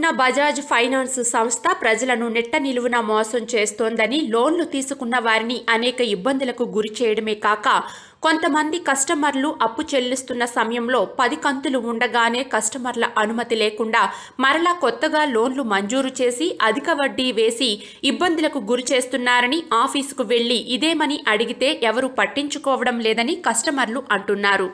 ఉన్న బజాజ్ ఫైనాన్స్ సంస్థ ప్రజలను నెట్ట నిలువున మోసం చేస్తోందని లోన్లు తీసుకున్న వారిని అనేక ఇబ్బందులకు గురి చేయడమే కాక కొంతమంది కస్టమర్లు అప్పు చెల్లిస్తున్న సమయంలో పది కంతులు ఉండగానే కస్టమర్ల అనుమతి లేకుండా మరలా కొత్తగా లోన్లు మంజూరు చేసి అధిక వడ్డీ వేసి ఇబ్బందులకు గురి చేస్తున్నారని ఆఫీసుకు వెళ్లి ఇదేమని అడిగితే ఎవరు పట్టించుకోవడం లేదని కస్టమర్లు అంటున్నారు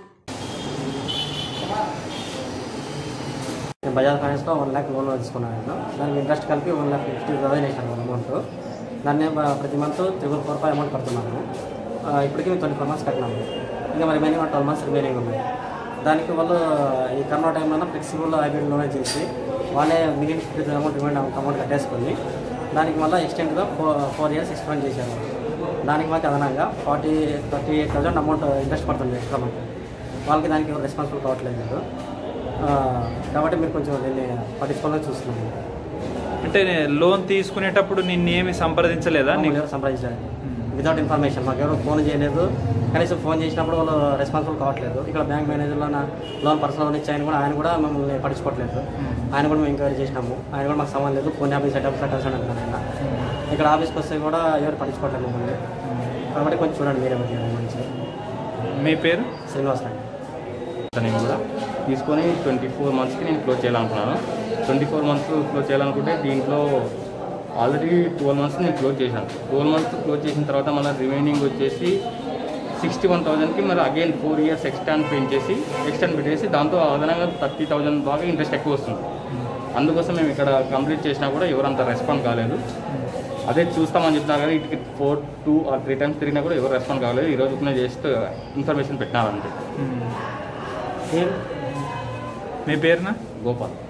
నేను బజాజ్ ఫైనాన్స్లో వన్ ల్యాక్ లోన్ తీసుకున్నాను నేను దానికి ఇంట్రెస్ట్ కలిపి వన్ ల్యాక్ ఫిఫ్టీ థౌసండ్ వేసాను అమౌంట్ దాన్ని బ- ప్రతి month triple four five amount కడుతున్నాను ఆ, ఇప్పటికీ మేము ట్వంటీ ఫోర్ మంత్స్ కట్టినాము ఇంకా మరి రిమైనింగ్ ట్వెల్వ్ మంత్స్ రిమైనింగ్ ఉన్నాయి దానికి వాళ్ళు ఈ కరోనా టైంలో ఫ్లెక్సిబుల్ హైబ్రిడ్ లోనే చేసి వాళ్ళే మిగిలిన ఫిఫ్టీ అమౌంట్ రిమైండ్ అమౌంట్ కట్టేసుకొని దానికి మళ్ళీ ఎక్స్టెండ్గా ఫోర్ ఫోర్ ఇయర్స్ ఎక్స్టెండ్ చేశారు దానికి మాకు అదనంగా forty thirty eight thousand amount interest పడుతుంది ఎక్స్ట్రా మాకు వాళ్ళకి దానికి ఎవరు రెస్పాన్సిబుల్ కావట్లేదు మీరు ఆ, కాబట్టి మీరు కొంచెం దీన్ని పట్టించుకోవాలని చూస్తున్నాను అంటే లోన్ తీసుకునేటప్పుడు నిన్నేమి సంప్రదించలేదా మీకు నీకు ఎవరు సంప్రదించాలి వితౌట్ ఇన్ఫర్మేషన్ మాకు ఎవరు ఫోన్ చేయలేదు కనీసం ఫోన్ చేసినప్పుడు వాళ్ళు రెస్పాన్సిబుల్ కావట్లేదు ఇక్కడ బ్యాంక్ మేనేజర్లో నా లోన్ పర్సనల్ లోన్ ఇచ్చి ఆయన కూడా ఆయన కూడా మమ్మల్ని పట్టించుకోవట్లేదు ఆయన కూడా మేము ఎంక్వైరీ చేసినాము ఆయన కూడా మాకు సంబంధం లేదు కొన్ని ఆఫీస్ సెటప్ కట్టాల్సి అంటున్నారు ఆయన ఇక్కడ ఆఫీస్కి వస్తే కూడా ఎవరు పట్టించుకోవట్లేదు మమ్మల్ని కాబట్టి కొంచెం చూడండి మీరే మంచిగా మంచి మీ పేరు శ్రీనివాస్ అండి నేను కూడా తీసుకొని ట్వంటీ ఫోర్ మంత్స్కి నేను క్లోజ్ చేయాలనుకున్నాను ట్వంటీ ఫోర్ మంత్స్ క్లోజ్ చేయాలనుకుంటే దీంట్లో ఆల్రెడీ ట్వెల్వ్ మంత్స్ నేను క్లోజ్ చేశాను ట్వెల్వ్ మంత్స్ క్లోజ్ చేసిన తర్వాత మళ్ళీ రిమైనింగ్ వచ్చేసి సిక్స్టీ వన్ థౌసండ్కి మరి అగైన్ ఫోర్ ఇయర్స్ ఎక్స్టాండ్ పెంచేసి ఎక్స్టాండ్ పెట్టేసి దాంతో అదనంగా థర్టీ థౌసండ్ బాగా ఇంట్రెస్ట్ ఎక్కువ వస్తుంది అందుకోసం మేము ఇక్కడ కంప్లీట్ చేసినా కూడా ఎవరంత రెస్పాండ్ కాలేదు అదే చూస్తామని చెప్తున్నారు కానీ ఇటుకి four two or three times తిరిగినా కూడా ఎవరు రెస్పాండ్ కాలేదు ఈరోజు నేను జస్ట్ ఇన్ఫర్మేషన్ పెట్టినారంటే మ్మ్. పేరు మీ పేరునా గోపాల్